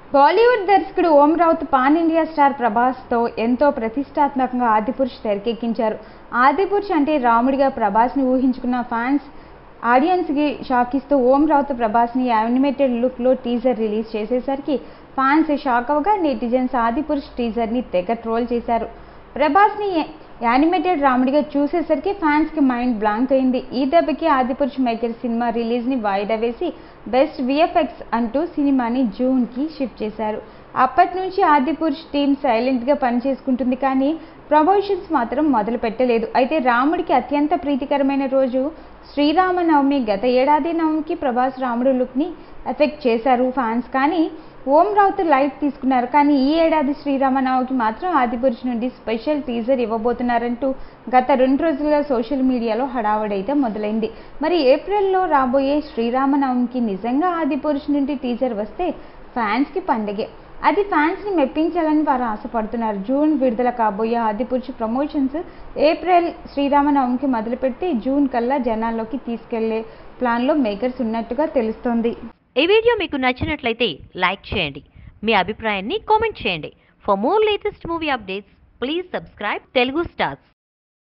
బాలీవుడ్ దర్శకుడు Om Raut pan India star ప్రభాస్తో ఎంతో ప్రతిష్టాత్మకంగా ఆదిపురుష్ తెరకెక్కించారు ఆదిపురుష్ అంటే రాముడిగా ప్రభాస్ని ఊహించుకున్న ఫ్యాన్స్ ఆడియన్స్కి షాక్ ఇస్తూ ఓం రౌత్ ప్రభాస్ని యానిమేటెడ్ లుక్లో టీజర్ రిలీజ్ చేసేసరికి ఫ్యాన్స్ షాక్ అవగా నెటిజన్స్ ఆదిపురుష్ టీజర్ని తెగ ట్రోల్ చేశారు ప్రభాస్ని యానిమేటెడ్ రాముడిగా చూసేసరికి ఫ్యాన్స్కి మైండ్ బ్లాంక్ అయింది ఈ దెబ్బకి ఆదిపురుష్ మేకర్ సినిమా రిలీజ్ని వాయిదా వేసి బెస్ట్ విఎఫ్ఎక్స్ అంటూ సినిమాని జూన్కి షిఫ్ట్ చేశారు అప్పటి నుంచి ఆదిపురుష్ టీం సైలెంట్గా పనిచేసుకుంటుంది కానీ ప్రమోషన్స్ మాత్రం మొదలు పెట్టలేదు అయితే రాముడికి అత్యంత ప్రీతికరమైన రోజు శ్రీరామనవమి గత ఏడాది నవమికి ప్రభాస్ రాముడు లుక్ని ఎఫెక్ట్ చేశారు ఫ్యాన్స్ కానీ ఓం రావుత్ లైట్ తీసుకున్నారు కానీ ఈ ఏడాది శ్రీరామనవమికి మాత్రం ఆదిపురుష్ నుండి స్పెషల్ టీజర్ ఇవ్వబోతున్నారంటూ గత రెండు రోజులుగా సోషల్ మీడియాలో హడావడైతే మొదలైంది మరి ఏప్రిల్లో రాబోయే శ్రీరామనవమికి నిజంగా ఆదిపురుష్ నుండి టీజర్ వస్తే ఫ్యాన్స్కి పండగే అది ఫ్యాన్స్ని మెప్పించాలని వారు ఆశపడుతున్నారు జూన్ విడుదల కాబోయే ఆదిపురుషు ప్రమోషన్స్ ఏప్రిల్ శ్రీరామనవమికి మొదలుపెట్టి జూన్ కల్లా జనాల్లోకి తీసుకెళ్లే ప్లాన్లో మేకర్స్ ఉన్నట్టుగా తెలుస్తోంది ఈ వీడియో మీకు నచ్చినట్లయితే లైక్ చేయండి మీ అభిప్రాయాన్ని కామెంట్ చేయండి for more latest movie updates please subscribe Telugu stars